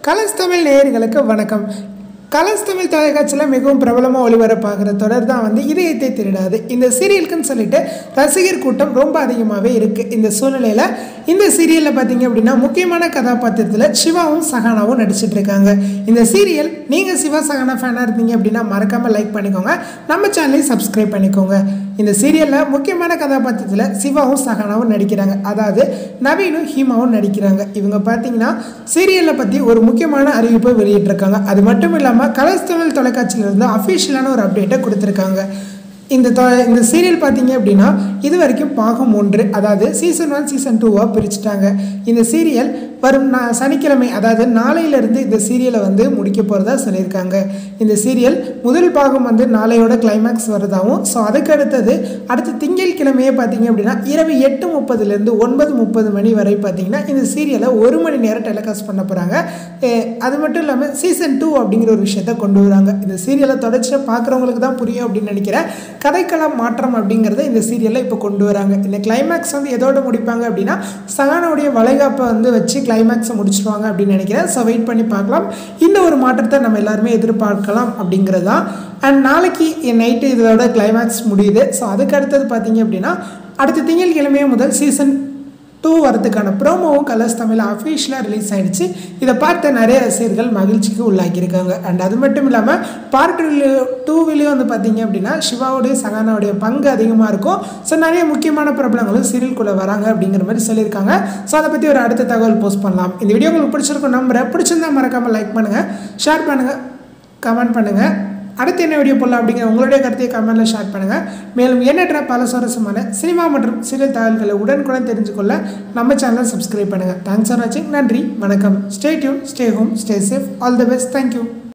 colours Tamil நேயர்களுக்கு வணக்கம் colours Tamil தொலைக்காட்சியில் மிகவும் பிரபலமாக ஒளிபரப்பாகிற தொடர் தான் வந்து இதயத்தை திருடாது இந்த சீரியலுக்குன்னு சொல்லிட்டு ரசிகர் கூட்டம் ரொம்ப அதிகமாகவே இருக்குது இந்த சூழ்நிலையில் இந்த சீரியலில் பார்த்தீங்க அப்படின்னா முக்கியமான கதாபாத்திரத்தில் சிவாவும் சஹானாவும் நடிச்சிட்டு இருக்காங்க இந்த சீரியல் நீங்கள் சிவா சஹானா ஃபேனாக இருந்தீங்க அப்படின்னா மறக்காமல் லைக் பண்ணிக்கோங்க நம்ம சேனலையும் சப்ஸ்கிரைப் பண்ணிக்கோங்க இந்த சீரியலில் முக்கியமான கதாபாத்திரத்தில் சிவாவும் சஹானாவும் நடிக்கிறாங்க அதாவது நவீனும் ஹீமாவும் நடிக்கிறாங்க இவங்க பார்த்தீங்கன்னா சீரியலை பற்றி ஒரு முக்கியமான அறிவிப்பை வெளியிட்டிருக்காங்க அது மட்டும் இல்லாமல் கலர்ஸ் தமிழ் தொலைக்காட்சியிலிருந்து அஃபிஷியலான ஒரு அப்டேட்டை கொடுத்துருக்காங்க இந்த தொ இந்த சீரியல் பார்த்தீங்க அப்படின்னா இது வரைக்கும் பாகம் ஒன்று அதாவது சீசன் ஒன் சீசன் டூவாக பிரிச்சுட்டாங்க இந்த சீரியல் வரும் நா சனிக்கிழமை அதாவது நாளையிலிருந்து இந்த சீரியலை வந்து முடிக்க போகிறதா சொல்லியிருக்காங்க இந்த சீரியல் முதல் பாகம் வந்து நாளையோட கிளைமேக்ஸ் வரதாகவும் ஸோ அதுக்கு அடுத்தது அடுத்த திங்கட்கிழமையே பார்த்தீங்க அப்படின்னா இரவு எட்டு முப்பதுலேருந்து ஒன்பது முப்பது மணி வரை பார்த்தீங்கன்னா இந்த சீரியலை ஒரு மணி நேரம் டெலிகாஸ்ட் பண்ண போகிறாங்க அது மட்டும் இல்லாமல் சீசன் டூ அப்படிங்கிற ஒரு விஷயத்த கொண்டு வராங்க இந்த சீரியலை தொடர்ச்சியாக பார்க்குறவங்களுக்கு தான் புரியும் அப்படின்னு நினைக்கிறேன் கதைக்களம் மாற்றம் அப்படிங்கிறத இந்த சீரியலில் இப்போ கொண்டு வராங்க இந்த கிளைமேக்ஸ் வந்து எதோட முடிப்பாங்க அப்படின்னா சகானோடைய வளைகாப்பை வந்து வச்சு கிளைமேக்ஸை முடிச்சிருவாங்க அப்படின்னு நினைக்கிறேன் ஸோ வெயிட் பண்ணி பார்க்கலாம் இந்த ஒரு மாற்றத்தை நம்ம எல்லாருமே எதிர்பார்க்கலாம் அப்படிங்கிறது தான் அண்ட் நாளைக்கு நைட்டு இதோட கிளைமேக்ஸ் முடியுது ஸோ அதுக்கு அடுத்தது பார்த்தீங்க அப்படின்னா அடுத்த திங்கட்கிழமையே முதல் சீசன் டூ வரதுக்கான ப்ரோமோவும் கலர்ஸ் தமிழ் அஃபீஷியலாக ரிலீஸ் ஆகிடுச்சு இதை பார்த்த நிறைய ரசிகர்கள் மகிழ்ச்சிக்கு உள்ளாக்கியிருக்காங்க அண்ட் அது மட்டும் இல்லாமல் பார்ட் டூவிலையும் வந்து பார்த்தீங்க அப்படின்னா சிவாவுடைய சகானாவுடைய பங்கு அதிகமாக இருக்கும் ஸோ நிறைய முக்கியமான பிரபலங்களும் சீரியல்குள்ளே வராங்க அப்படிங்கிற மாதிரி சொல்லியிருக்காங்க ஸோ அதை பற்றி ஒரு அடுத்த தகவல் போஸ்ட் பண்ணலாம் இந்த வீடியோ உங்களுக்கு பிடிச்சிருக்கும் நம்புறேன் பிடிச்சிருந்தா மறக்காமல் லைக் பண்ணுங்கள் ஷேர் பண்ணுங்கள் கமெண்ட் பண்ணுங்கள் அடுத்து என்ன வீடியோ போடலாம் அப்படிங்கிற உங்களுடைய கருத்தை கமெண்ட்டில் ஷேர் பண்ணுங்கள் மேலும் எண்ணற்ற பல சுவாரஸ்யமான சினிமா மற்றும் சீரியல் தகவல்களை உடனுக்குடன் தெரிஞ்சுக்கொள்ள நம்ம சேனலை சப்ஸ்கிரைப் பண்ணுங்கள் தேங்க்ஸ் ஃபார் வாட்சிங் நன்றி வணக்கம் stay tuned stay home stay safe all the best thank you